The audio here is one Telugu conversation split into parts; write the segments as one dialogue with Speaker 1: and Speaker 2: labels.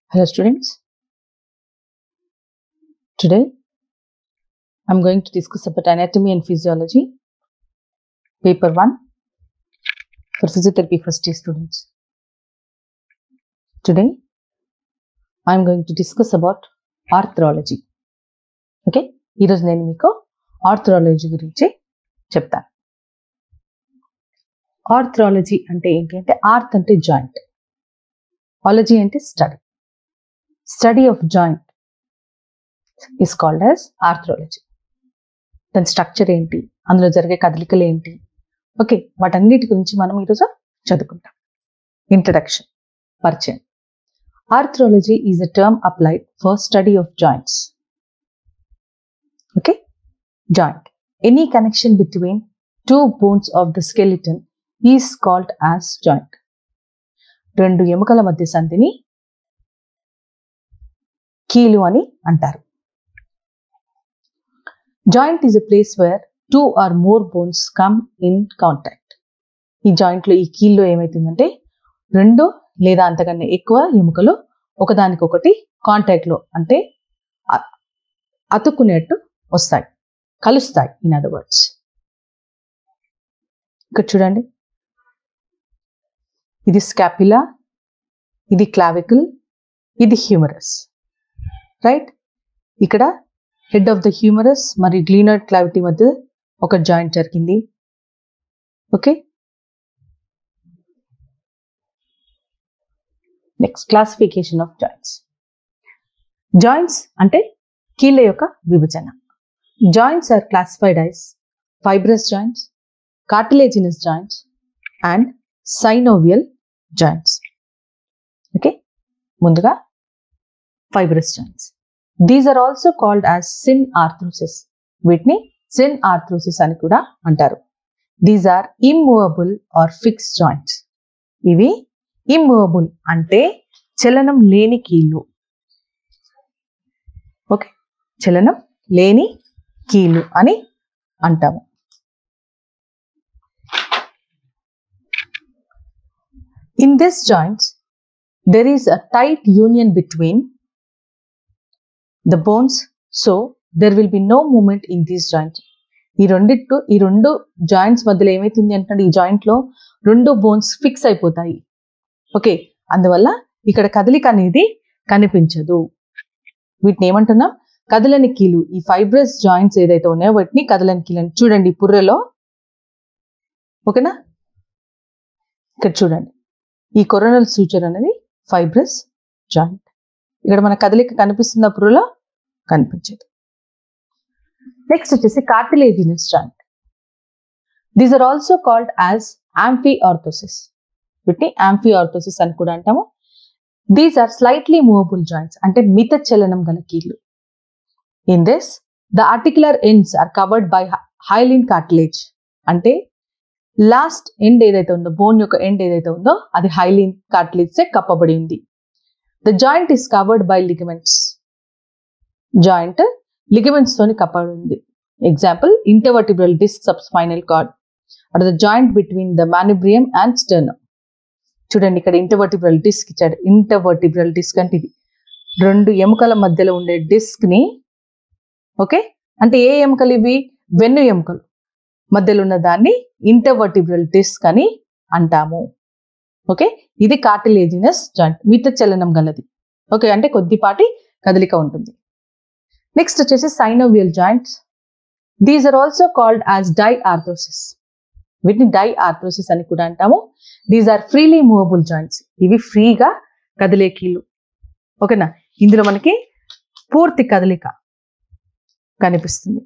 Speaker 1: Hello, students. Today, I'm going to discuss about anatomy and physiology, paper 1 for physiotherapy first year students. Today, I'm going to discuss about arthrology okay ఈరోజు నేను మీకు ఆర్థరాలజీ గురించి చెప్తాను ఆర్థరాలజీ అంటే ఏంటి అంటే ఆర్త్ అంటే జాయింట్ ఆలజీ అంటే study study of joint is called as arthrology దాని స్ట్రక్చర్ ఏంటి అందులో జరిగే కదలికలు ఏంటి ఓకే వాటన్నిటి గురించి మనం ఈరోజు చదువుకుంటాం ఇంట్రడక్షన్ పరిచయం arthrology is a term applied for study of joints okay joint any connection between two bones of the skeleton is called as joint రెండు ఎముకల మధ్య సంధిని కీలు అని అంటారు joint is a place where two or more bones come in contact ఈ జాయింట్లో ఈ కీల్లో ఏమవుతుందంటే రెండు లేదా అంతకన్నా ఎక్కువ ఎముకలు ఒకదానికొకటి కాంటాక్ట్లో అంటే అ- అతుక్కునేట్టు వస్తాయి కలుస్తాయి ఇన్ అదర్ వర్డ్స్ ఇక్కడ చూడండి ఇది స్కాపిలా ఇది క్లావికల్ ఇది హ్యూమరస్ రైట్ ఇక్కడ హెడ్ ఆఫ్ ద హ్యూమరస్ మరియు గ్లీనర్ క్లావిటీ మధ్య ఒక జాయింట్ జరిగింది okay next classification of joints joints అంటే కీళ్ళ యొక్క విభజన joints are classified as fibrous joints cartilaginous joints and synovial joints okay ముందుగా fibrous joints these are also called as synarthrosis వీటిని సిన్ ఆర్థ్రోసిస్ అని కూడా అంటారు these are immovable or fix joints ఇవి ఇమ్మూవబుల్ అంటే చలనం లేని కీళ్ళు ఓకే చలనం లేని కీళ్ళు అని అంటాము In this joints, there is a tight union between the bones, so there will be no movement in these joints. ఈ రెండిట్టు ఈ రెండు జాయింట్స్ మధ్యలో ఏమైతుంది అంటే ఈ జాయింట్ లో రెండు బోన్స్ ఫిక్స్ అయిపోతాయి ఓకే అందువల్ల ఇక్కడ కదలిక అనేది కనిపించదు వీటిని ఏమంటున్నాం కదలని కీలు ఈ ఫైబ్రస్ జాయింట్స్ ఏదైతే ఉన్నాయో వాటిని కదలని కీలు అని చూడండి ఈ పుర్రెలో ఓకేనా ఇక్కడ చూడండి ఈ కొరోనల్ సూచర్ అనేది ఫైబ్రస్ జాయింట్ ఇక్కడ మన కదలిక కనిపిస్తున్న పుర్రెలో కనిపించదు నెక్స్ట్ వచ్చేసి cartilaginous joint these are also called as amphiarthrosis వీటిని యాంఫీ ఆర్థోసిస్ అని కూడా అంటాము these are slightly movable joints అంటే మిత చలనం గల కీళ్ళు in this the articular ends are covered by hyaline cartilage అంటే లాస్ట్ ఎండ్ ఏదైతే ఉందో బోన్ యొక్క ఎండ్ ఏదైతే ఉందో అది హైలిన్ కార్టిలేజ్ కప్పబడి ఉంది the joint is covered by ligaments joint ligaments తోని కప్పబడి ఉంది example intervertebral disc sub spinal cord at the joint between the manubrium and sternum చూడండి ఇక్కడ ఇంటర్వర్టిబ్రల్ డిస్క్ ఇచ్చాడు ఇంటర్వర్టిబ్రల్ డిస్క్ అంటే ఇది రెండు ఎముకల మధ్యలో ఉండే డిస్క్ ని ఓకే అంటే ఏ ఎముకలు ఇవి వెన్ను ఎముకలు మధ్యలో ఉన్న దాన్ని ఇంటర్వర్టిబ్రల్ డిస్క్ అని అంటాము ఓకే ఇది కార్టిలేజినస్ జాయింట్ మిత చలనం గలది ఓకే అంటే కొద్దిపాటి కదలిక ఉంటుంది నెక్స్ట్ వచ్చేసి synovial joints these are also called as diarthrosis వీటిని డై ఆర్థోసిస్ అని కూడా అంటాము these are freely movable joints ఇవి ఫ్రీగా కదిలే కీళ్ళు ఓకేనా ఇందులో మనకి పూర్తి కదలిక కనిపిస్తుంది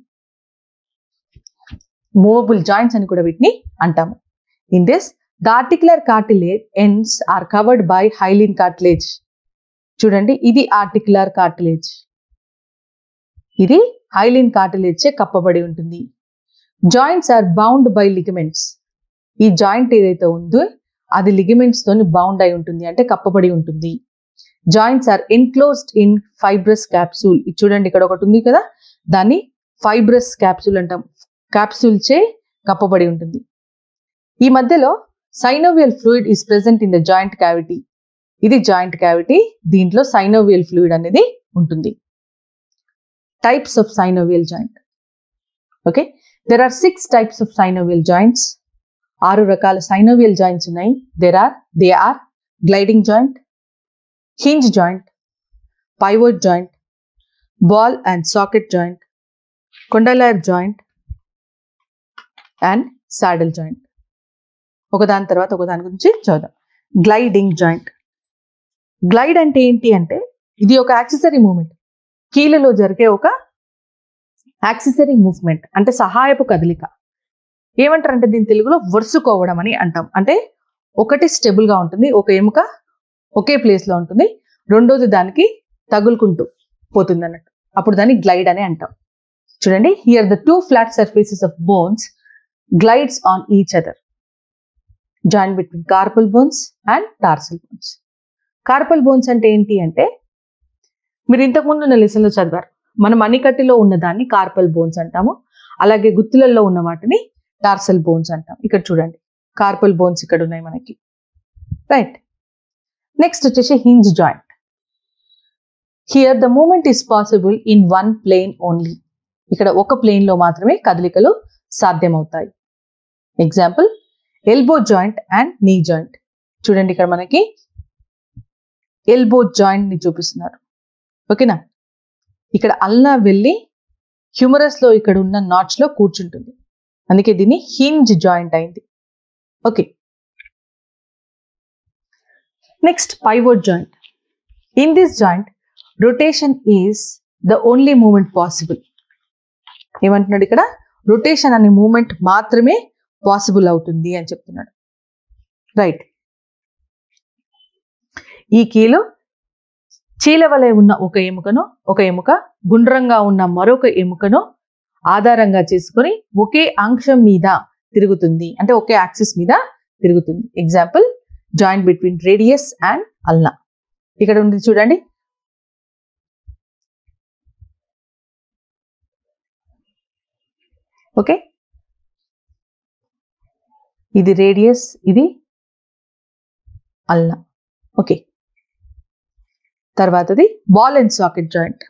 Speaker 1: మూవబుల్ జాయింట్స్ అని కూడా వీటిని అంటాము in this the articular cartilage ends are covered by hyaline cartilage చూడండి ఇది ఆర్టికులర్ కార్టిలేజ్ ఇది హైలిన్ కార్టిలేజ్ చే కప్పబడి ఉంటుంది joints are bound by ligaments ఈ జాయింట్ ఏదైతే ఉందో అది లిగమెంట్స్ తోని బౌండ్ అయి ఉంటుంది అంటే కప్పబడి ఉంటుంది joints are enclosed in fibrous capsule ఇది చూడండి ఇక్కడ ఒకటి ఉంది కదా దాన్ని ఫైబ్రస్ క్యాప్సూల్ అంటాం క్యాప్సూల్ చే కప్పబడి ఉంటుంది ఈ మధ్యలో synovial fluid is present in the joint cavity ఇది జాయింట్ క్యావిటీ దీంట్లో సైనోవియల్ ఫ్లూయిడ్ అనేది ఉంటుంది types of synovial joint okay there are six types of synovial joints ఆరు రకాల సైనోవియల్ జాయింట్స్ ఉన్నాయి there are they are gliding joint hinge joint pivot joint ball and socket joint condylar joint and saddle joint ఒకదాని తర్వాత ఒకదాని గురించి చూద్దాం గ్లైడింగ్ జాయింట్ గ్లైడ్ అంటే ఏంటి అంటే ఇది ఒక యాక్సెసరీ మూమెంట్ కీళ్ళలో జరిగే ఒక యాక్సెసరీ మూవ్మెంట్ అంటే సహాయపు కదలిక ఏమంటారు అంటే దీని తెలుగులో వరుసుకోవడం అని అంటాం అంటే ఒకటి స్టెబుల్ గా ఉంటుంది ఒక ఎముక ఒకే ప్లేస్ లో ఉంటుంది రెండోది దానికి తగులుకుంటూ పోతుంది అన్నట్టు అప్పుడు దాన్ని గ్లైడ్ అని అంటాం చూడండి here the two flat surfaces of bones glides on each other join between carpal bones and tarsal bones carpal bones అంటే ఏంటి అంటే మీరు ఇంతకుముందు ఉన్న లెసన్లో చదివారు మన మణికట్టులో ఉన్న దాన్ని కార్పల్ బోన్స్ అంటాము అలాగే గుత్తులలో ఉన్న వాటిని టార్సల్ బోన్స్ అంటాం ఇక్కడ చూడండి కార్పల్ బోన్స్ ఇక్కడ ఉన్నాయి మనకి రైట్ నెక్స్ట్ వచ్చేసి hinge joint here the movement is possible in one plane only ఇక్కడ ఒక ప్లేన్ లో మాత్రమే కదలికలు సాధ్యమవుతాయి example elbow joint and knee joint చూడండి ఇక్కడ మనకి ఎల్బో జాయింట్ ని చూపిస్తున్నారు ఓకేనా ఇక్కడ అల్లా వెళ్ళి హ్యూమరస్ లో ఇక్కడ ఉన్న నాట్స్ లో కూర్చుంటుంది అందుకే దీన్ని హింజ్ జాయింట్ అయింది okay next pivot joint in this joint rotation is the only movement possible ఏమంటున్నాడు ఇక్కడ రొటేషన్ అనే మూమెంట్ మాత్రమే పాసిబుల్ అవుతుంది అని చెప్తున్నాడు రైట్ ఈ కీలు చీలవలే ఉన్న ఒక ఎముకను ఒక ఎముక గుండ్రంగా ఉన్న మరొక ఎముకను ఆధారంగా చేసుకొని ఒకే అంశం మీద తిరుగుతుంది అంటే ఒకే యాక్సిస్ మీద తిరుగుతుంది example joint between radius and ulna ఇక్కడ ఉంది చూడండి ఓకే ఇది రేడియస్ ఇది అల్నా ఓకే తర్వాతది బాల్ అండ్ సాకెట్ జాయింట్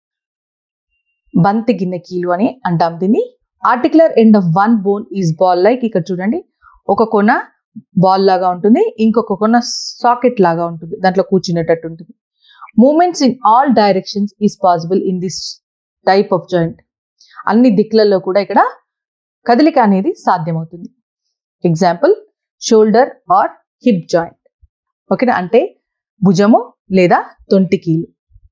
Speaker 1: బంతి గిన్నె కీలు అని అంటాం దీన్ని articular end of one bone is ball like ఇక్కడ చూడండి ఒక కొన బాల్ లాగా ఉంటుంది ఇంకొక కొన సాకెట్ లాగా ఉంటుంది దాంట్లో కూర్చునేటట్టు ఉంటుంది movements in all directions is possible in this type of joint అన్ని దిక్కులలో కూడా ఇక్కడ కదలిక అనేది సాధ్యమవుతుంది example shoulder or hip joint ఓకేనా అంటే భుజము లేదా తొంటి కీలు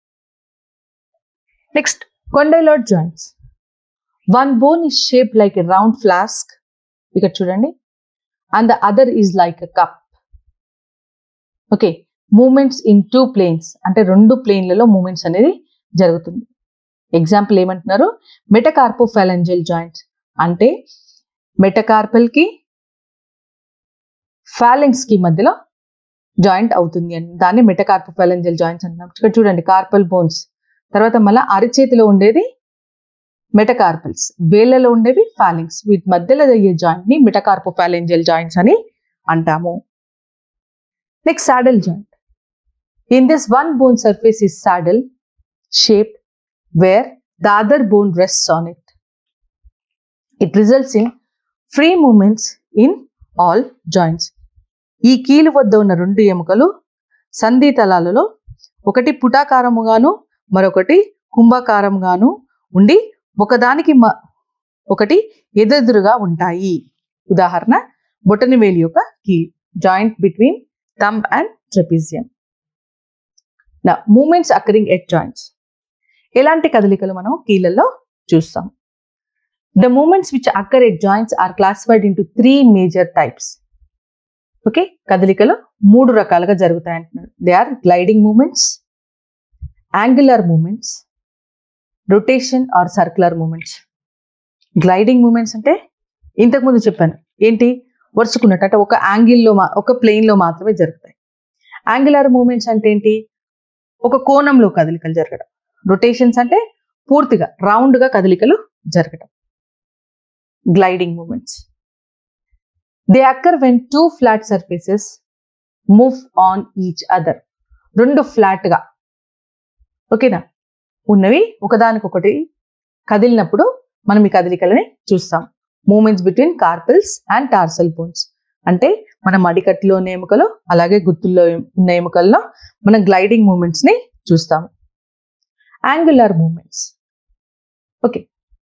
Speaker 1: next condylar joints one bone is shape like a round flask ఇక్కడ చూడండి and the other is like a cup okay movements in two planes అంటే రెండు ప్లేన్లలో మూమెంట్స్ అనేది జరుగుతుంది ఎగ్జాంపుల్ ఏమంటున్నారు మెటకార్పోఫాలంజల్ జాయింట్స్ అంటే మెటకార్పల్ కి ఫాలెంగ్స్ కి మధ్యలో జాయింట్ అవుతుంది అని దాన్ని మెటకార్పోఫాలంజల్ జాయింట్స్ అంటున్నాం ఇక్కడ చూడండి కార్పల్ బోన్స్ తర్వాత మళ్ళీ అరిచేతిలో ఉండేది మెటకార్పల్స్ వేళ్లలో ఉండేవి ఫాలింగ్స్ వీటి మధ్యలో అయ్యే జాయింట్ ని మెటకార్పోఫాలెంజల్ జాయింట్స్ అని అంటాము next saddle joint in this one bone surface is saddle shape where the other bone rests on it it results in free movements in all joints ఈ కీలు వద్ద ఉన్న రెండు ఎముకలు సంధి తలాలలో ఒకటి పుటాకారముగాను మరొకటి కుంభాకారంగాను ఉండి ఒకదానికి మ- ఒకటి ఎదురుగా ఉంటాయి ఉదాహరణ బొటనవేలి యొక్క కీలు joint between thumb and trapezium movements occurring at joints ఎలాంటి కదలికలు మనం కీళ్ళల్లో చూస్తాం the movements which occur at joints are classified into three major types okay కదలికలు మూడు రకాలుగా జరుగుతాయి అంటున్నారు they are gliding movements angular movements rotation or circular movements gliding movements అంటే ఇంతకుముందు చెప్పాను ఏంటి వరుసుకున్నట్టు అంటే ఒక యాంగిల్లో మా ఒక ప్లేన్లో మాత్రమే జరుగుతాయి యాంగులర్ మూమెంట్స్ అంటే ఏంటి ఒక కోణంలో కదలికలు జరగడం రొటేషన్స్ అంటే పూర్తిగా రౌండ్గా కదలికలు జరగడం gliding movements they occur when two flat surfaces move on each other రెండు ఫ్లాట్ గా ఓకేనా ఉన్నవి ఒకదానికొకటి కదిలినప్పుడు మనం ఈ కదలికలని చూస్తాం movements between carpals and tarsal bones అంటే మన మడికట్టులో ఉన్న ఎముకలు అలాగే గుత్తుల్లో ఉన్న ఎముకల్లో మనం గ్లైడింగ్ మూమెంట్స్ ని చూస్తాము angular movements okay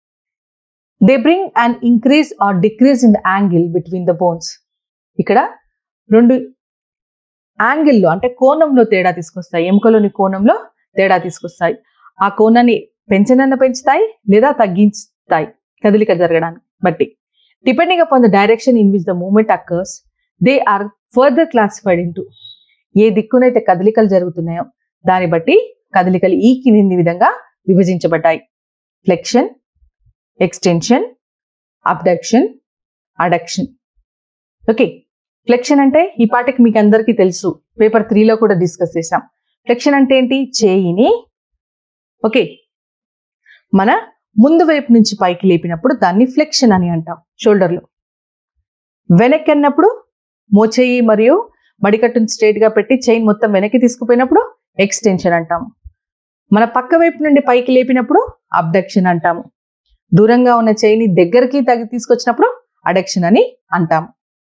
Speaker 1: they bring and increase or decrease in the angle between the bones ఇక్కడ రెండు యాంగిల్లో అంటే కోణంలో తేడా తీసుకొస్తాయి ఎముకలోని కోణంలో తేడా తీసుకొస్తాయి ఆ కోణాన్ని పెంచనన్న పెంచుతాయి లేదా తగ్గిస్తాయి కదలిక జరగడానికి బట్టి depending upon the direction in which the movement occurs they are further classified into ఏ దిక్కునైతే కదలికలు జరుగుతున్నాయో దాన్ని బట్టి కదలికలు ఈ కింది విధంగా విభజించబడ్డాయి flexion extension abduction adduction okay flexion అంటే ఈ పాటకి మీకు అందరికీ తెలుసు పేపర్ త్రీలో కూడా డిస్కస్ చేసాం ఫ్లెక్షన్ అంటే ఏంటి చేయిని ఓకే మన ముందు వైపు నుంచి పైకి లేపినప్పుడు దాన్ని ఫ్లెక్షన్ అని అంటాం షోల్డర్లో వెనక్కి అన్నప్పుడు మోచేయి మరియు మడికట్టును స్ట్రైట్ గా పెట్టి చైన్ మొత్తం వెనక్కి తీసుకుపోయినప్పుడు ఎక్స్టెన్షన్ అంటాము మన పక్క వైపు నుండి పైకి లేపినప్పుడు అబ్డక్షన్ అంటాము దూరంగా ఉన్న చైని దగ్గరికి తగ్గి తీసుకొచ్చినప్పుడు అడక్షన్ అని అంటాము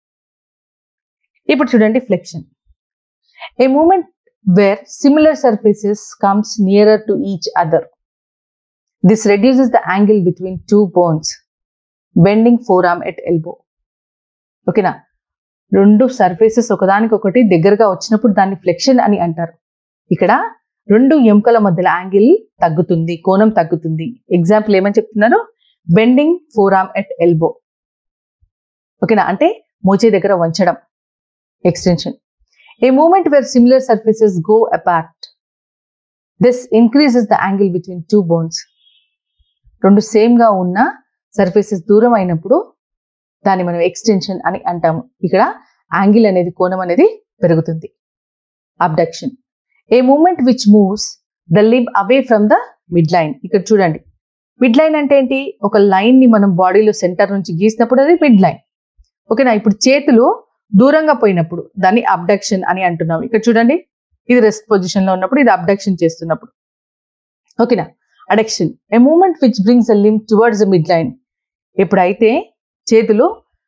Speaker 1: ఇప్పుడు చూడండి flexion a movement where similar surfaces comes nearer to each other this reduces the angle between two bones bending forearm at elbow ఓకేనా రెండు సర్ఫేసెస్ ఒకదానికొకటి దగ్గరగా వచ్చినప్పుడు దాన్ని ఫ్లెక్షన్ అని అంటారు ఇక్కడ రెండు ఎముకల మధ్యలో యాంగిల్ తగ్గుతుంది కోణం తగ్గుతుంది ఎగ్జాంపుల్ ఏమని చెప్తున్నారు bending forearm at elbow ఓకేనా అంటే మోచే దగ్గర వంచడం extension a movement where similar surfaces go apart this increases the angle between two bones రెండు సేమ్ గా ఉన్న సర్ఫేసెస్ దూరం అయినప్పుడు దాన్ని మనం ఎక్స్టెన్షన్ అని అంటాము ఇక్కడ యాంగిల్ అనేది కోణం అనేది పెరుగుతుంది abduction a movement which moves the limb away from the midline ఇక్కడ చూడండి మిడ్ లైన్ అంటే ఏంటి ఒక లైన్ ని మనం బాడీలో సెంటర్ నుంచి గీసినప్పుడు అది మిడ్ లైన్ ఓకేనా ఇప్పుడు చేతులు దూరంగా పోయినప్పుడు దాన్ని అబ్డక్షన్ అని అంటున్నాం ఇక్కడ చూడండి ఇది రెస్ట్ పొజిషన్ లో ఉన్నప్పుడు ఇది అబ్డక్షన్ చేస్తున్నప్పుడు ఓకేనా adduction a movement which brings a limb towards the midline ఎప్పుడైతే చేతులు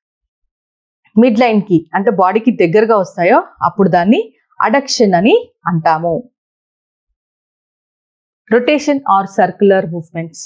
Speaker 1: మిడ్ లైన్ కి అంటే బాడీకి దగ్గరగా వస్తాయో అప్పుడు దాన్ని అడక్షన్ అని అంటాము రొటేషన్ ఆర్ సర్క్యులర్ మూవ్మెంట్స్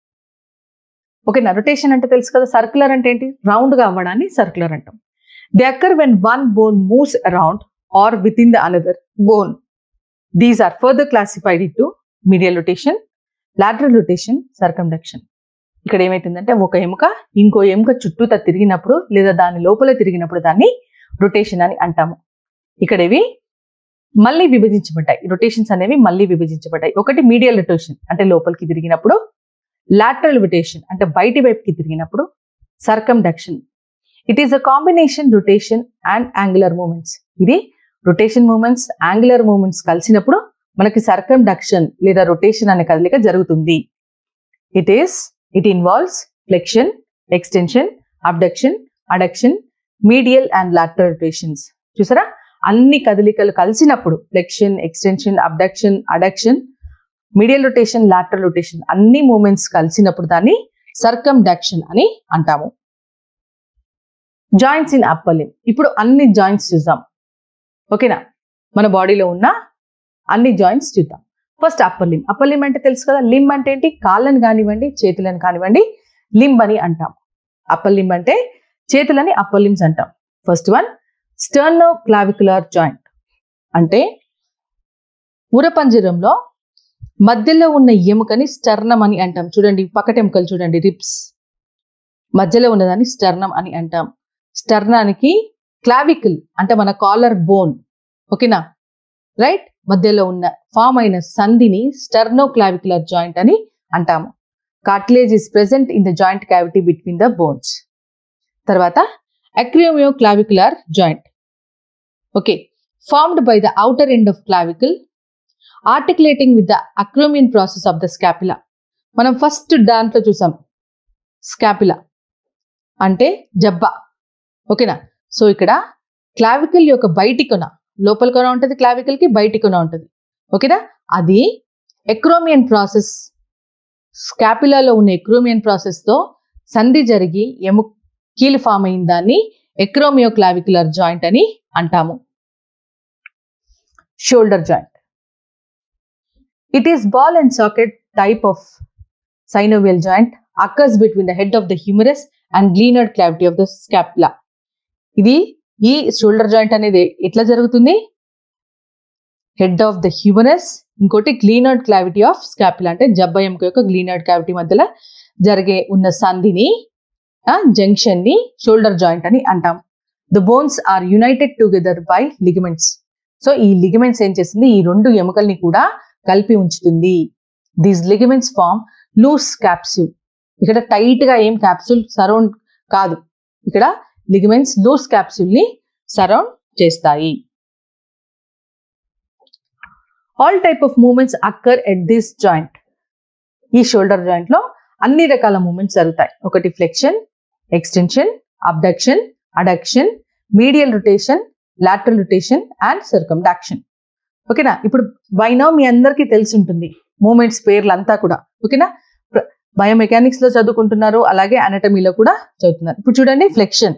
Speaker 1: ఓకేనా రొటేషన్ అంటే తెలుసు కదా సర్క్యులర్ అంటే ఏంటి రౌండ్ గా అవ్వడాన్ని సర్క్యులర్ అంటాం they occur when one bone moves around or within the another bone these are further classified into medial rotation lateral rotation circumduction ఇక్కడ ఏమైతుందంటే ఒక ఎముక ఇంకో ఎముక చుట్టూతా తిరిగినప్పుడు లేదా దాని లోపల తిరిగినప్పుడు దాన్ని రొటేషన్ అని అంటాము ఇక్కడ ఇవి మళ్ళీ విభజించబడ్డాయి రొటేషన్స్ అనేవి మళ్ళీ విభజించబడ్డాయి ఒకటి మీడియల్ రొటేషన్ అంటే లోపలికి తిరిగినప్పుడు లాటరల్ రొటేషన్ అంటే బయటి వైపుకి తిరిగినప్పుడు circumduction it is a combination rotation and angular movements ఇది రొటేషన్ మూమెంట్స్ యాంగులర్ మూమెంట్స్ కలిసినప్పుడు మనకి సర్కండక్షన్ లేదా రొటేషన్ అనే కదలిక జరుగుతుంది it is it involves flexion extension abduction adduction medial and lateral rotations చూసారా అన్ని కదలికలు కలిసినప్పుడు flexion extension abduction adduction medial rotation lateral rotation అన్ని మూమెంట్స్ కలిసినప్పుడు దాన్ని సర్కండక్షన్ అని అంటాము జాయింట్స్ ఇన్ అప్పర్ లిమ్ ఇప్పుడు అన్ని జాయింట్స్ చూద్దాం ఓకేనా మన బాడీలో ఉన్న అన్ని జాయింట్స్ చూద్దాం first upper limb upper limb అంటే తెలుసు కదా లిమ్ అంటే ఏంటి కాళ్ళని కానివ్వండి చేతులను కానివ్వండి లింబ్ అని అంటాం అప్పర్ లింబ్ అంటే చేతులని అప్పర్ లిమ్స్ అంటాం first one sternoclavicular joint అంటే ఉరపంజరంలో మధ్యలో ఉన్న ఎముకని స్టర్నం అని అంటాం చూడండి పక్కట ఎముకలు చూడండి రిప్స్ మధ్యలో ఉన్నదాన్ని స్టర్నం అని అంటాం స్టర్నానికి క్లావికల్ అంటే మన కాలర్ బోన్ ఓకేనా రైట్ మధ్యలో ఉన్న ఫామ్ అయిన సంధిని స్టర్నో క్లావికులర్ జాయింట్ అని అంటాము cartilage is present in the joint cavity between the bones తర్వాత acromioclavicular joint okay formed by the outer end of clavicle articulating with the acromion process of the scapula మనం ఫస్ట్ దాంట్లో చూసాం స్కాపిలా అంటే జబ్బా ఓకేనా సో ఇక్కడ క్లావికల్ యొక్క బయటి కొన లోపల కొన ఉంటుంది క్లావికల్ కి బయటి కొన ఉంటుంది ఓకేనా అది ఎక్రోమియన్ ప్రాసెస్ స్కాపిలాలో ఉన్న ఎక్రోమియన్ ప్రాసెస్ తో సంధి జరిగి ఎము కీలు ఫామ్ అయిన దాన్ని ఎక్రోమియో క్లావికులర్ జాయింట్ అని అంటాము shoulder joint it is ball and socket type of synovial joint occurs between the head of the humerus and glenoid cavity of the scapula ఇది ఈ షోల్డర్ జాయింట్ అనేది ఎట్లా జరుగుతుంది హెడ్ ఆఫ్ ద హ్యూమరస్ ఇంకోటి గ్లీనర్డ్ క్లావిటీ ఆఫ్ స్కాపిలా అంటే జబ్బ ఎముక యొక్క గ్లీనర్డ్ క్లావిటీ మధ్యలో జరిగే ఉన్న సంధిని జంక్షన్ ని షోల్డర్ జాయింట్ అని అంటాం the bones are united together by ligaments so ఈ లిగమెంట్స్ ఏం చేస్తుంది ఈ రెండు ఎముకల్ని కూడా కలిపి ఉంచుతుంది these ligaments form loose capsule ఇక్కడ టైట్ గా ఏం క్యాప్సూల్ సరౌండ్ కాదు ఇక్కడ లిగమెంట్స్ లూస్ క్యాప్సూల్ ని సరౌండ్ చేస్తాయి all type of movements occur at this joint ఈ షోల్డర్ జాయింట్ లో అన్ని రకాల మూమెంట్స్ జరుగుతాయి ఒకటి flexion extension abduction adduction medial rotation lateral rotation and circumduction ఓకేనా ఇప్పుడు బైనో మీ అందరికీ తెలిసి ఉంటుంది మూమెంట్స్ పేర్లు అంతా కూడా ఓకేనా బయోమెకానిక్స్ లో చదువుకుంటున్నారు అలాగే అనటమీలో కూడా చదువుతున్నారు ఇప్పుడు చూడండి ఫ్లెక్షన్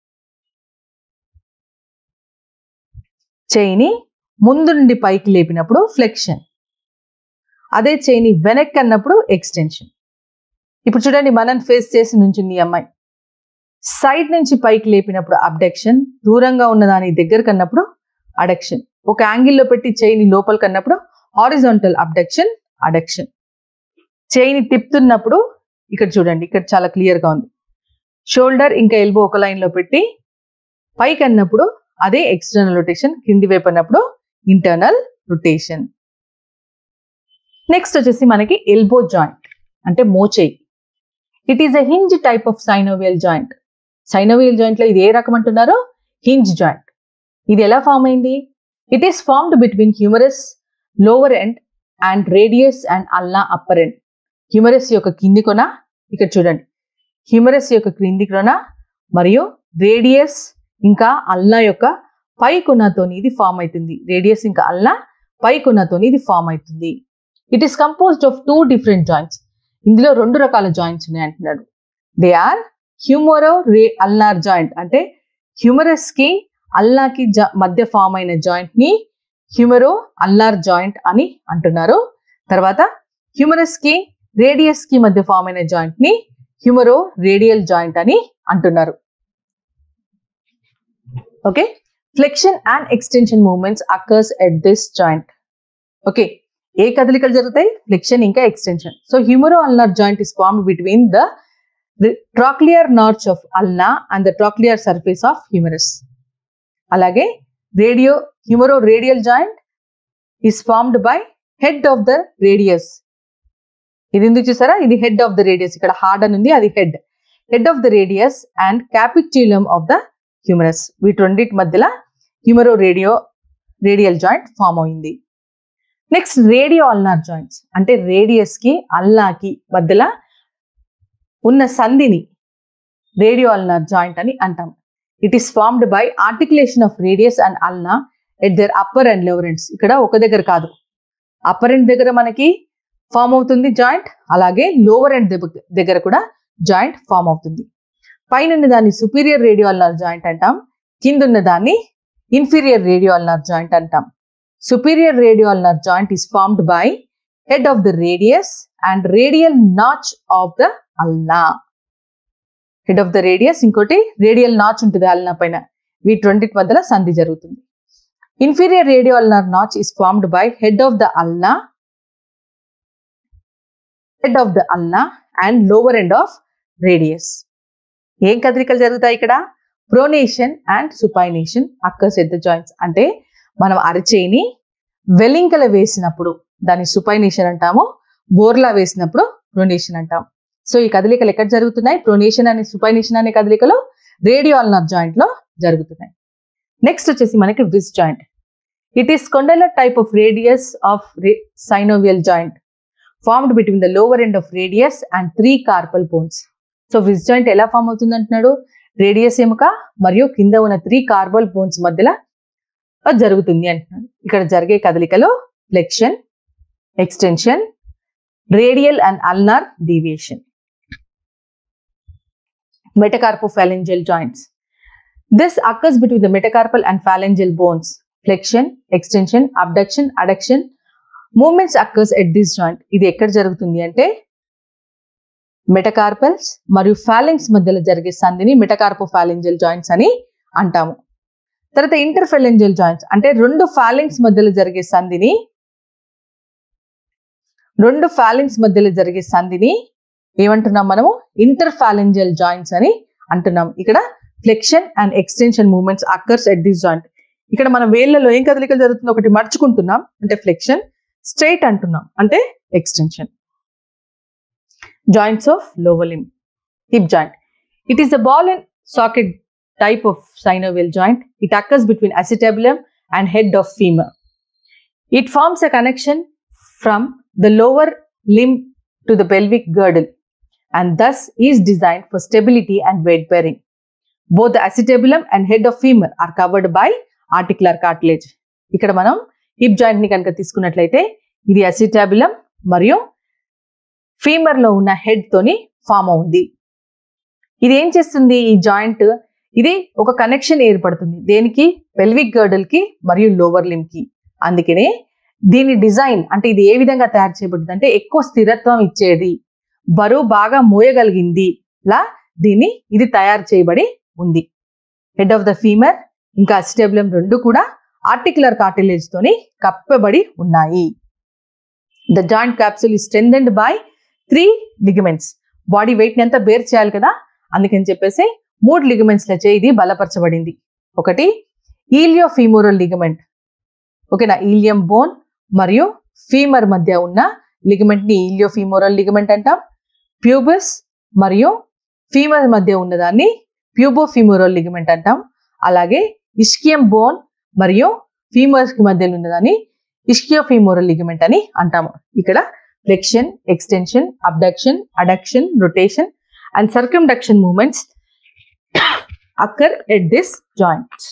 Speaker 1: చేయిని ముందు నుండి పైకి లేపినప్పుడు ఫ్లెక్షన్ అదే చేయిని వెనక్కి అన్నప్పుడు ఎక్స్టెన్షన్ ఇప్పుడు చూడండి మనం ఫేస్ చేసి నుంచింది ఈ అమ్మాయి సైడ్ నుంచి పైకి లేపినప్పుడు అబ్డక్షన్ దూరంగా ఉన్న దాని దగ్గరకు అన్నప్పుడు అడక్షన్ ఒక యాంగిల్లో పెట్టి చేయిని లోపలికి అన్నప్పుడు హారిజాంటల్ అబ్డక్షన్ అడక్షన్ చేయిని తిప్పుతున్నప్పుడు ఇక్కడ చూడండి ఇక్కడ చాలా క్లియర్ గా ఉంది షోల్డర్ ఇంకా ఎల్బో ఒక లైన్ లో పెట్టి పైకి అన్నప్పుడు అదే ఎక్స్టర్నల్ రొటేషన్ కింది వైపు అన్నప్పుడు ఇంటర్నల్ రొటేషన్ నెక్స్ట్ వచ్చేసి మనకి ఎల్బో జాయింట్ అంటే మోచేయి it is a hinge type of synovial joint synovial joint లో ఇది ఏ రకం అంటున్నారు హింజ్ జాయింట్ ఇది ఎలా ఫామ్ అయింది it is formed between humerus lower end and radius and ulna upper end humerus యొక్క కింది కొన ఇక్కడ చూడండి హ్యూమరస్ యొక్క క్రింది కొన మరియు రేడియస్ ఇంకా అల్నా యొక్క పై కొనతోని ఇది ఫామ్ అవుతుంది రేడియస్ ఇంకా అల్నా పై కొనతోని ఇది ఫామ్ అవుతుంది it is composed of two different joints ఇందులో రెండు రకాల జాయింట్స్ ఉన్నాయి అంటున్నాడు దే ఆర్ హ్యూమరో రే అల్నార్ జాయింట్ అంటే హ్యూమరస్ కి అల్నాకి మధ్య ఫామ్ అయిన జాయింట్ ని హ్యూమరో అల్నార్ జాయింట్ అని అంటున్నారు తర్వాత హ్యూమరస్ కి రేడియస్ కి మధ్య ఫామ్ అయిన జాయింట్ ని హ్యూమరో రేడియల్ జాయింట్ అని అంటున్నారు okay flexion and extension movements occurs at this joint okay ఏ కదలికలు జరుగుతాయి ఫ్లెక్షన్ ఇంకా extension so humero ulnar joint is formed between the trochlear notch of ulna and the trochlear surface of humerus అలాగే radio humero radial joint is formed by head of the radius ఇది ఎందుకు చూసారా ఇది హెడ్ ఆఫ్ ద రేడియస్ ఇక్కడ హార్డ్ అని ఉంది అది head head of the radius and క్యాపిట్యులం of the humerus వీటి రెండింటి మధ్యలో humero radio radial joint form అయింది నెక్స్ట్ రేడియో అల్నార్ జాయింట్స్ అంటే రేడియస్ కి అల్నాకి మధ్యలో ఉన్న సంధిని రేడియో అల్నార్ జాయింట్ అని అంటాం it is formed by articulation of radius and ulna at their upper and lower ends ఇక్కడ ఒక దగ్గర కాదు అప్పర్ ఎండ్ దగ్గర మనకి ఫామ్ అవుతుంది జాయింట్ అలాగే లోవర్ ఎండ్ దగ్గర కూడా జాయింట్ ఫామ్ అవుతుంది పైన దాన్ని సుపీరియర్ రేడియో అల్నార్ జాయింట్ అంటాం కిందున్న దాన్ని ఇన్ఫీరియర్ రేడియో అల్నార్ జాయింట్ అంటాం superior radio ulnar joint is formed by head of the radius and radial notch of the ulna head of the radius ఇంకోటి రేడియల్ నాచ్ ఉంటుంది అల్నా పైన వీటి రెండింటి మధ్యలో సంధి జరుగుతుంది inferior radio ulnar notch is formed by head of the ulna head of the ulna and lower end of radius ఏం కదలికలు జరుగుతాయి ఇక్కడ pronation and supination occurs at the joints అంటే మనం అరచేయిని వెలింకల వేసినప్పుడు దాన్ని సుపైనేషన్ అంటాము బోర్లా వేసినప్పుడు ప్రొనేషన్ అంటాం సో ఈ కదలికలు ఎక్కడ జరుగుతున్నాయి ప్రొనేషన్ అనే సుపైనేషన్ అనే కదలికలు రేడియో అల్నార్ జాయింట్ లో జరుగుతున్నాయి నెక్స్ట్ వచ్చేసి మనకి విస్ joint it is కొండలర్ type of radius of synovial joint formed between the lower end of radius and three carpal bones so విస్ జాయింట్ ఎలా ఫామ్ అవుతుంది అంటున్నాడు రేడియస్ ఎముక మరియు కింద ఉన్న త్రీ కార్బల్ బోన్స్ మధ్యలో జరుగుతుంది అంటున్నాడు ఇక్కడ జరిగే కదలికలో flexion extension radial and ulnar deviation metacarpophalangeal joints. This occurs between the metacarpal and phalangeal bones. Flexion, extension, abduction, adduction. Movements occurs at this joint. ఇది ఎక్కడ జరుగుతుంది అంటే మెటకార్పల్స్ మరియు ఫాలింగ్స్ మధ్యలో జరిగే సంధిని మెటకార్పోఫాలింజల్ జాయింట్స్ అని అంటాము తర్వాత ఇంటర్ఫెలెంజల్ జాయింట్స్ అంటే రెండు ఫాలింగ్స్ మధ్యలో జరిగే సంధిని రెండు ఫాలింగ్స్ మధ్యలో జరిగే సంధిని ఏమంటున్నాం మనము ఇంటర్ఫాలెంజల్ జాయింట్స్ అని అంటున్నాం ఇక్కడ flexion and extension movements occurs at this joint ఇక్కడ మన వేళ్లలో ఏం కదలికలు జరుగుతుంది ఒకటి మర్చుకుంటున్నాం అంటే ఫ్లెక్షన్ స్ట్రైట్ అంటున్నాం అంటే extension joints of lower limb hip joint it is the ball and socket type of synovial joint it occurs between acetabulum and head of femur it forms a connection from the lower limb to the pelvic girdle and thus is designed for stability and weight bearing. Both the acetabulum and head of femur are covered by articular cartilage. ఇక్కడ మనం హిప్ జాయింట్ ని కనుక తీసుకున్నట్లయితే ఇది అసిటాబులం మరియు ఫీమర్ లో ఉన్న హెడ్ తోని ఫామ్ అవుంది ఇది ఏం చేస్తుంది ఈ జాయింట్ ఇది ఒక కనెక్షన్ ఏర్పడుతుంది దేనికి పెల్విక్ గర్డల్ కి మరియు లోవర్ లిమ్ కి అందుకనే దీని డిజైన్ అంటే ఇది ఏ విధంగా తయారు చేయబడింది అంటే ఎక్కువ స్థిరత్వం ఇచ్చేది బరువు బాగా మోయగలిగింది లా దీన్ని ఇది తయారు చేయబడి ఉంది హెడ్ ఆఫ్ ద ఫీమర్ ఇంకా అస్టెబులం రెండు కూడా ఆర్టికులర్ కార్టిలేజ్ తోని కప్పబడి ఉన్నాయి the joint capsule is strengthened by three ligaments body weight ని అంతా బేర్ చేయాలి కదా అందుకని చెప్పేసి మూడు లిగమెంట్స్ లచే ఇది బలపరచబడింది ఒకటి ఈలియో ఫీమోరల్ లిగమెంట్ ఓకేనా ఈలియం బోన్ మరియు ఫీమర్ మధ్య ఉన్న లిగమెంట్ ని ఈలియో ఫీమోరల్ లిగమెంట్ అంటాం ప్యూబస్ మరియు ఫీమర్ మధ్య ఉన్నదాన్ని ప్యూబో ఫీమోరల్ లిగమెంట్ అంటాం అలాగే ఇస్కియం బోన్ మరియు ఫీమర్స్ కి మధ్యలో ఉన్నదాన్ని ఇస్కియో ఫీమోరల్ లిగమెంట్ అని అంటాము ఇక్కడ flexion extension abduction adduction rotation and circumduction movements occur at this joint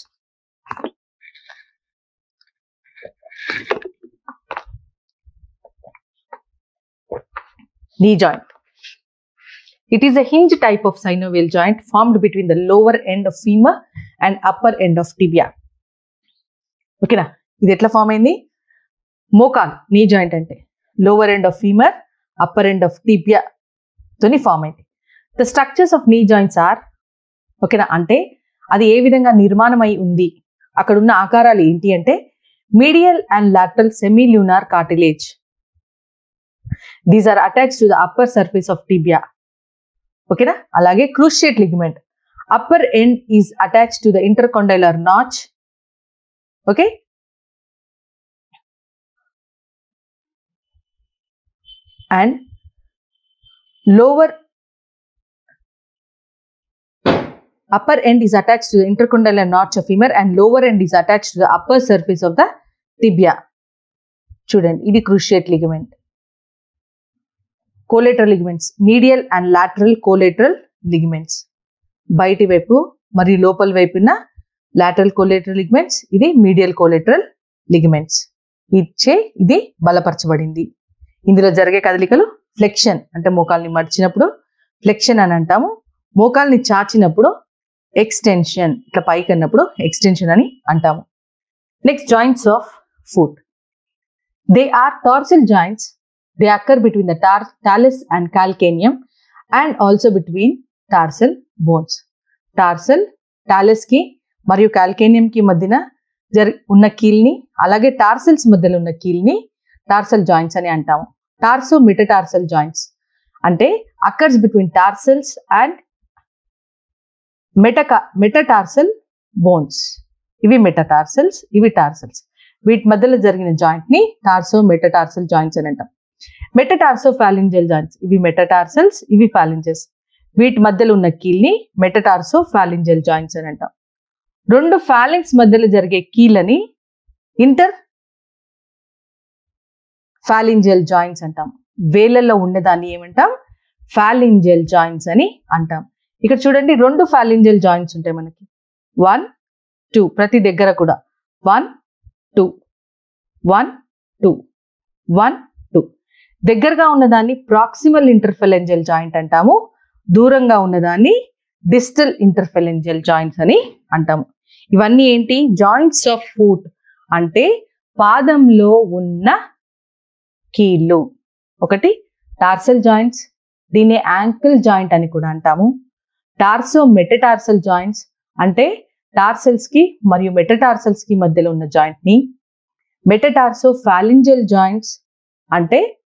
Speaker 1: knee joint. It is a hinge type of synovial joint formed between the lower end of femur and upper end of tibia. ఓకేనా ఇది ఎట్లా ఫామ్ అయింది మోకాల్ నీ జాయింట్ అంటే lower end of femur upper end of tibia తోని ఫామ్ అయింది the structures of knee joints are ఓకేనా అంటే అది ఏ విధంగా నిర్మాణం అయి ఉంది అక్కడ ఉన్న ఆకారాలు ఏంటి అంటే medial and lateral semilunar cartilage these are attach to the upper surface of tibia ఓకేనా అలాగే cruciate ligament upper end is attach to the intercondylar notch okay and lower upper end is attached to the intercondylar notch of femur and lower end is attached to the upper surface of the tibia చూడండి ఇది cruciate ligament collateral ligaments medial and lateral collateral ligaments బయటి వైపు మరియు లోపల వైపున లాటరల్ కోలేటరల్ లిగమెంట్స్ ఇది మీడియల్ కోలేటరల్ లిగమెంట్స్ ఇచ్చే ఇది బలపరచబడింది ఇందులో జరిగే కదలికలు ఫ్లెక్షన్ అంటే మోకాల్ని మడిచినప్పుడు ఫ్లెక్షన్ అని అంటాము మోకాల్ని చాచినప్పుడు ఎక్స్టెన్షన్ ఇట్లా పైకి అన్నప్పుడు ఎక్స్టెన్షన్ అని అంటాము next joints of foot they are tarsal joints they occur between the టార్ talus and calcaneum and also between tarsal bones tarsal talus కి మరియు కాల్కేనియం కి మధ్యన జరి ఉన్న కీల్ని అలాగే టార్సల్స్ మధ్యలో ఉన్న కీల్ని టార్సల్ జాయింట్స్ అని అంటాము టార్సో మిటటార్సల్ జాయింట్స్ అంటే అక్కర్స్ బిట్వీన్ టార్సల్స్ అండ్ మెటకా మెటటార్సల్ బోన్స్ ఇవి మెటటార్సల్స్ ఇవి టార్సల్స్ వీటి మధ్యలో జరిగిన జాయింట్ ని టార్సో మెటటార్సల్ జాయింట్స్ అని అంటాం మెటటార్సో ఫాలింజల్ జాయింట్స్ ఇవి మెటటార్సల్స్ ఇవి ఫాలింజెస్ వీటి మధ్యలో ఉన్న కీల్ని మెటటార్సో ఫాలింజల్ జాయింట్స్ అని అంటాం రెండు ఫాలింగ్స్ మధ్యలో జరిగే కీళ్ళని ఇంటర్ ఫాలింజల్ జాయింట్స్ అంటాం వేళ్ళల్లో ఉండేదాన్ని ఏమంటాం ఫాలింజల్ జాయింట్స్ అని అంటాం ఇక్కడ చూడండి రెండు ఫాలింజల్ జాయింట్స్ ఉంటాయి మనకి వన్ టూ ప్రతి దగ్గర కూడా one two one two one two దగ్గరగా ఉన్నదాన్ని ప్రాక్సిమల్ ఇంటర్ఫెలెంజల్ జాయింట్ అంటాము దూరంగా ఉన్నదాన్ని డిస్టల్ ఇంటర్ఫెలెంజల్ జాయింట్స్ అని అంటాము ఇవన్నీ ఏంటి జాయింట్స్ ఆఫ్ ఫుట్ అంటే పాదంలో ఉన్న కీళ్ళు ఒకటి టార్సల్ జాయింట్స్ దీన్ని యాంకిల్ జాయింట్ అని కూడా అంటాము టార్సో మెటటార్సల్ జాయింట్స్ అంటే టార్సల్స్ కి మరియు మెటటార్సల్స్ కి మధ్యలో ఉన్న జాయింట్ ని మెటటార్సో ఫాలింజల్ జాయింట్స్ అంటే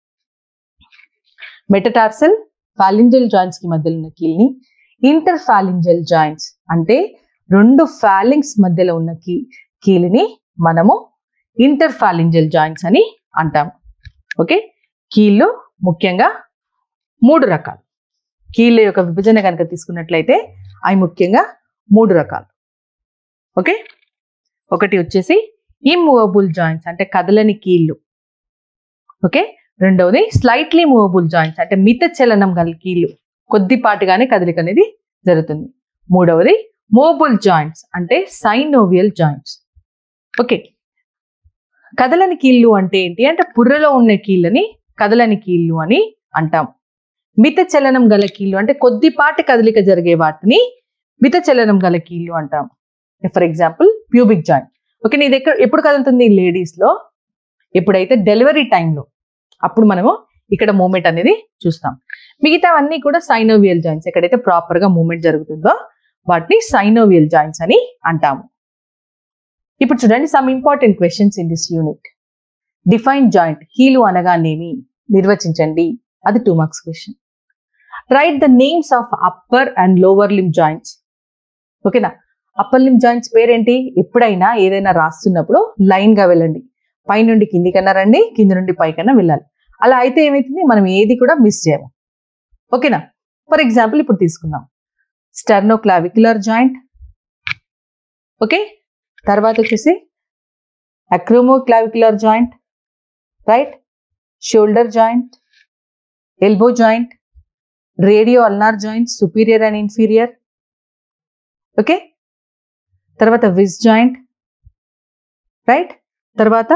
Speaker 1: మెటటార్సల్ ఫాలింజల్ జాయింట్స్ కి మధ్యలో ఉన్న కీల్ని ఇంటర్ ఫాలింజల్ జాయింట్స్ అంటే రెండు ఫాలింగ్స్ మధ్యలో ఉన్న కీ కీలిని మనము ఇంటర్ ఫాలింజల్ జాయింట్స్ అని అంటాము ఓకే కీళ్ళు ముఖ్యంగా మూడు రకాలు కీళ్ళ యొక్క విభజన కనుక తీసుకున్నట్లయితే అవి ముఖ్యంగా మూడు రకాలు ఓకే ఒకటి వచ్చేసి ఇమ్మూవబుల్ జాయింట్స్ అంటే కదలని కీళ్ళు ఓకే రెండవది స్లైట్లీ మూవబుల్ జాయింట్స్ అంటే మిత చలనం గల కీళ్ళు కొద్దిపాటిగానే కదలిక అనేది జరుగుతుంది మూడవది మూవబుల్ జాయింట్స్ అంటే సైనోవియల్ జాయింట్స్ ఓకే కదలని కీళ్ళు అంటే ఏంటి అంటే పుర్రలో ఉన్న కీళ్ళని కదలని కీళ్ళు అని అంటాం మిత చలనం గల కీళ్ళు అంటే కొద్దిపాటి కదలిక జరిగే వాటిని మిత చలనం గల కీళ్ళు అంటాం for example pubic joint okay నీ దగ్గర ఎప్పుడు కదులుతుంది లేడీస్ లో ఎప్పుడైతే డెలివరీ టైంలో అప్పుడు మనము ఇక్కడ మూమెంట్ అనేది చూస్తాం మిగతావన్నీ కూడా సైనోవియల్ జాయింట్స్ ఎక్కడైతే ప్రాపర్ గా మూమెంట్ జరుగుతుందో వాటిని సైనోవియల్ జాయింట్స్ అని అంటాము ఇప్పుడు చూడండి some important questions in this unit define joint కీలు అనగానేమి నిర్వచించండి అది two marks question write the names of upper and lower limb joints ఓకేనా అప్పర్ లిమ్ జాయింట్స్ పేరేంటి ఎప్పుడైనా ఏదైనా రాస్తున్నప్పుడు లైన్ గా వెళ్ళండి పై నుండి కిందికన్నా రండి కింది నుండి పైకన్నా వెళ్ళాలి అలా అయితే ఏమైతుంది మనం ఏది కూడా మిస్ చేయము ఓకేనా ఫర్ ఎగ్జాంపుల్ ఇప్పుడు తీసుకుందాం స్టర్నో క్లావిక్యులర్ జాయింట్ ఓకే తర్వాత వచ్చేసి acromioclavicular joint right shoulder joint elbow joint radio ulnar joint superior and inferior okay తర్వాత విస్ జాయింట్ రైట్ తర్వాత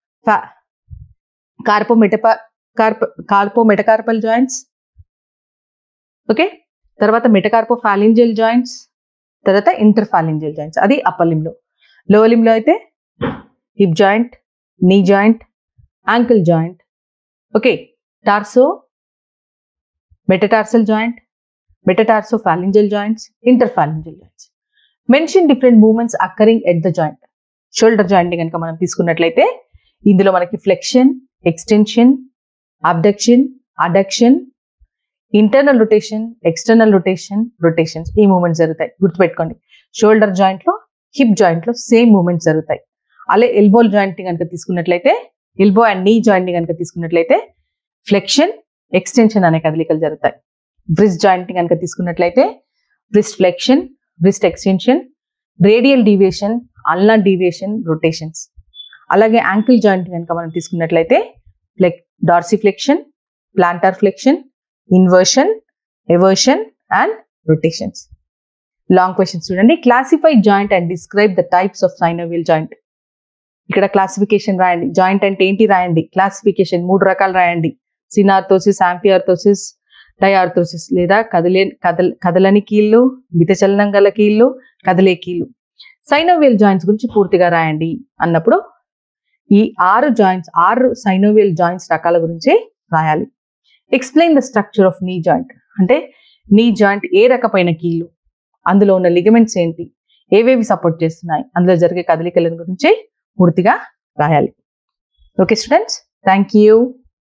Speaker 1: కార్పో మెటపా కార్ప కార్పో మెటకార్పల్ జాయింట్స్ ఓకే తర్వాత మెటకార్పో ఫాలింజల్ జాయింట్స్ తర్వాత ఇంటర్ ఫాలింజల్ జాయింట్స్ అది అప్పర్ లిమ్లో లోవర్ లిమ్లో అయితే hip joint knee joint ankle joint okay tarso metatarsal joint metatarsophalangeal joints interphalangeal joints mention different movements occurring at the joint shoulder joint కనుక మనం తీసుకున్నట్లయితే ఇందులో మనకి flexion extension abduction adduction internal rotation external rotation rotations ఈ మూమెంట్స్ జరుగుతాయి గుర్తుపెట్టుకోండి షోల్డర్ జాయింట్ లో హిప్ జాయింట్ లో సేమ్ మూమెంట్స్ జరుగుతాయి అలా ఎల్బో జాయింట్ కనుక తీసుకున్నట్లయితే ఎల్బో అండ్ నీ జాయింట్ కనుక తీసుకున్నట్లయితే ఫ్లెక్షన్ ఎక్స్టెన్షన్ అనే కదలికలు జరుగుతాయి బ్రిస్ట్ జాయింట్ కనుక తీసుకున్నట్లయితే wrist flexion wrist extension radial deviation ulna deviation rotations అలాగే యాంకిల్ జాయింట్ కనుక మనం తీసుకున్నట్లయితే flex dorsiflexion plantar flexion inversion eversion and rotations long questions చూడండి classify joint and describe the types of synovial joint ఇక్కడ క్లాసిఫికేషన్ రాయండి జాయింట్ అంటే ఏంటి రాయండి క్లాసిఫికేషన్ మూడు రకాలు రాయండి సినార్థోసిస్ ఆంపియార్థోసిస్ డయార్థోసిస్ లేదా కదలే కదల కదలని కీళ్ళు మితచలనం గల కీళ్ళు కదలే కీళ్ళు సైనోవియల్ జాయింట్స్ గురించి పూర్తిగా రాయండి అన్నప్పుడు ఈ ఆరు జాయింట్స్ ఆరు సైనోవియల్ జాయింట్స్ రకాల గురించి రాయాలి explain the structure of knee joint అంటే నీ జాయింట్ ఏ రకమైన కీళ్ళు అందులో ఉన్న లిగమెంట్స్ ఏంటి ఏవేవి సపోర్ట్ చేస్తున్నాయి అందులో జరిగే కదలికల గురించి పూర్తిగా రాయాలి ఓకే స్టూడెంట్స్ థ్యాంక్ యూ